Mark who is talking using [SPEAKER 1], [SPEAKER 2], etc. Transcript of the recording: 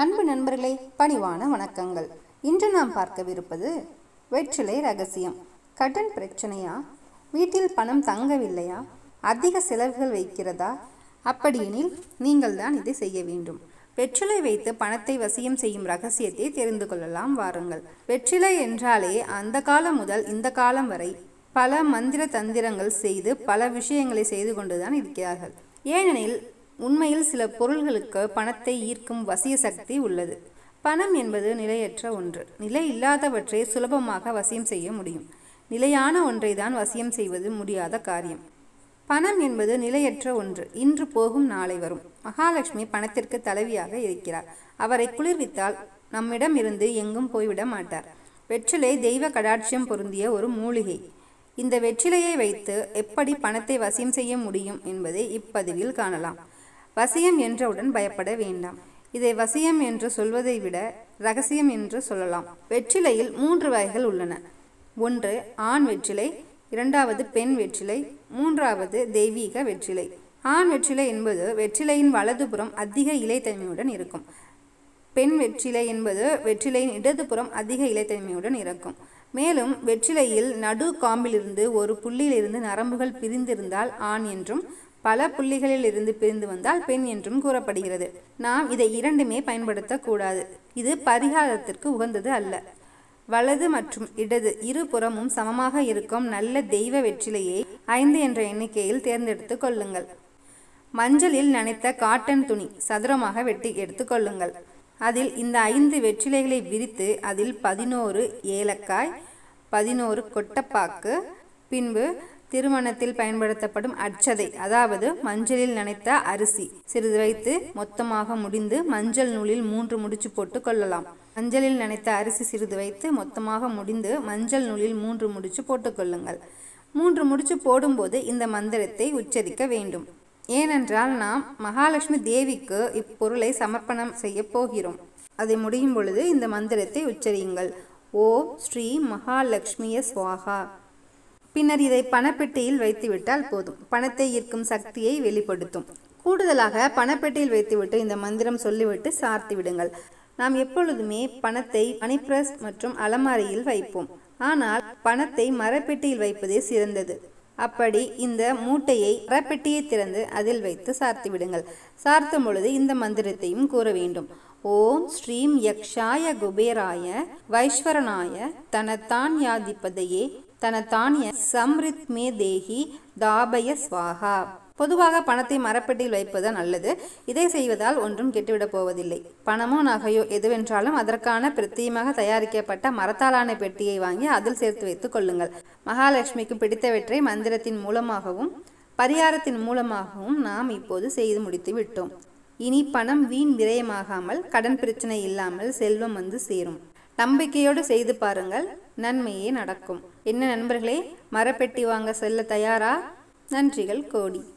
[SPEAKER 1] அன்பு நண்பர்களே பணிவான வணக்கங்கள் இன்று நாம் பார்க்கவிருப்பது வெற்றிலை ரகசியம் கடன் பிரச்சனையா வீட்டில் பணம் தங்கவில்லையா அதிக செலவுகள் வைக்கிறதா அப்படியெனில் நீங்கள் தான் இதை செய்ய வேண்டும் வெற்றிலை வைத்து பணத்தை வசியம் செய்யும் ரகசியத்தை தெரிந்து கொள்ளலாம் வாருங்கள் வெற்றிலை என்றாலே அந்த காலம் முதல் இந்த காலம் வரை பல மந்திர தந்திரங்கள் செய்து பல விஷயங்களை செய்து கொண்டுதான் இருக்கிறார்கள் ஏனெனில் உண்மையில் சில பொருள்களுக்கு பணத்தை ஈர்க்கும் வசிய சக்தி உள்ளது பணம் என்பது நிலையற்ற ஒன்று நிலை இல்லாதவற்றை சுலபமாக வசியம் செய்ய முடியும் நிலையான ஒன்றை தான் வசியம் செய்வது முடியாத காரியம் பணம் என்பது நிலையற்ற ஒன்று இன்று போகும் நாளை வரும் மகாலட்சுமி பணத்திற்கு தலைவியாக இருக்கிறார் அவரை குளிர்வித்தால் நம்மிடம் இருந்து எங்கும் போய்விட மாட்டார் வெற்றிலை தெய்வ கடாட்சியம் பொருந்திய ஒரு மூலிகை இந்த வெற்றிலையை வைத்து எப்படி பணத்தை வசியம் செய்ய முடியும் என்பதை இப்பதிவில் காணலாம் வசியம் என்றவுடன் பயப்பட வேண்டாம் இதை வசியம் என்று சொல்வதை விட ரகசியம் என்று சொல்லலாம் வெற்றிலையில் மூன்று வகைகள் உள்ளன ஒன்று ஆண் வெற்றிலை இரண்டாவது பெண் வெற்றிலை மூன்றாவது தெய்வீக வெற்றிலை ஆண் வெற்றிலை என்பது வெற்றிலையின் வலதுபுறம் அதிக இலைத்தன்மையுடன் இருக்கும் பெண் வெற்றிலை என்பது வெற்றிலையின் இடதுபுறம் அதிக இலைத்தன்மையுடன் இருக்கும் மேலும் வெற்றிலையில் நடு காம்பிலிருந்து ஒரு புள்ளியிலிருந்து நரம்புகள் பிரிந்திருந்தால் ஆண் என்றும் பல புள்ளிகளில் இருந்து பிரிந்து வந்தால் பெண் என்றும் கூறப்படுகிறது நாம் இதை இரண்டுமே பயன்படுத்தக்கூடாது இது பரிகாரத்திற்கு உகந்தது அல்ல வலது மற்றும் இடது இரு புறமும் சமமாக இருக்கும் நல்ல தெய்வ வெற்றிலையை ஐந்து என்ற எண்ணிக்கையில் தேர்ந்தெடுத்து கொள்ளுங்கள் மஞ்சளில் நனைத்த காட்டன் துணி சதுரமாக வெட்டி எடுத்துக்கொள்ளுங்கள் அதில் இந்த ஐந்து வெற்றிலைகளை விரித்து அதில் பதினோரு ஏலக்காய் பதினோரு கொட்டப்பாக்கு பின்பு திருமணத்தில் பயன்படுத்தப்படும் அச்சதை அதாவது மஞ்சளில் நனைத்த அரிசி சிறிது வைத்து மொத்தமாக முடிந்து மஞ்சள் நூலில் மூன்று முடிச்சு போட்டு கொள்ளலாம் மஞ்சளில் நனைத்த அரிசி சிறிது வைத்து மொத்தமாக முடிந்து மஞ்சள் நூலில் மூன்று முடிச்சு போட்டுக்கொள்ளுங்கள் மூன்று முடிச்சு போடும்போது இந்த மந்திரத்தை உச்சரிக்க வேண்டும் ஏனென்றால் நாம் மகாலட்சுமி தேவிக்கு இப்பொருளை சமர்ப்பணம் செய்ய போகிறோம் அதை முடியும் பொழுது இந்த மந்திரத்தை உச்சரியுங்கள் ஓ ஸ்ரீ மகாலட்சுமிய சுவாகா பின்னர் இதை பணப்பெட்டியில் வைத்துவிட்டால் போதும் பணத்தை ஈர்க்கும் சக்தியை வெளிப்படுத்தும் கூடுதலாக பணப்பெட்டியில் வைத்துவிட்டு இந்த மந்திரம் சொல்லிவிட்டு சார்த்தி விடுங்கள் நாம் எப்பொழுதுமே பணத்தை மணிப்ரஸ் மற்றும் அலமாரியில் வைப்போம் ஆனால் பணத்தை மரப்பெட்டியில் வைப்பதே சிறந்தது அப்படி இந்த மூட்டையை மரப்பெட்டியை திறந்து அதில் வைத்து சார்த்தி விடுங்கள் சார்த்தும் பொழுது இந்த மந்திரத்தையும் கூற வேண்டும் ஓம் ஸ்ரீம் யக்ஷாய குபேராய வைஸ்வரனாய தனத்தான் யாதிபதையே தனத்தானிய சம்ரித் மே தேகி தாபய ஸ்வாகா பொதுவாக பணத்தை மரப்பெட்டியில் வைப்பது நல்லது இதை செய்வதால் ஒன்றும் கெட்டுவிடப் போவதில்லை பணமோ நகையோ எதுவென்றாலும் அதற்கான பிரத்தியமாக தயாரிக்கப்பட்ட மரத்தாலான பெட்டியை வாங்கி அதில் சேர்த்து வைத்துக் கொள்ளுங்கள் மகாலட்சுமிக்கு பிடித்தவற்றை மந்திரத்தின் மூலமாகவும் பரிகாரத்தின் மூலமாகவும் நாம் இப்போது செய்து முடித்து விட்டோம் இனி பணம் வீண் விரயமாகாமல் கடன் பிரச்சனை இல்லாமல் செல்வம் வந்து சேரும் நம்பிக்கையோடு செய்து பாருங்கள் நன்மையே நடக்கும் என்ன நண்பர்களே மரப்பெட்டி வாங்க செல்ல தயாரா நன்றிகள் கோடி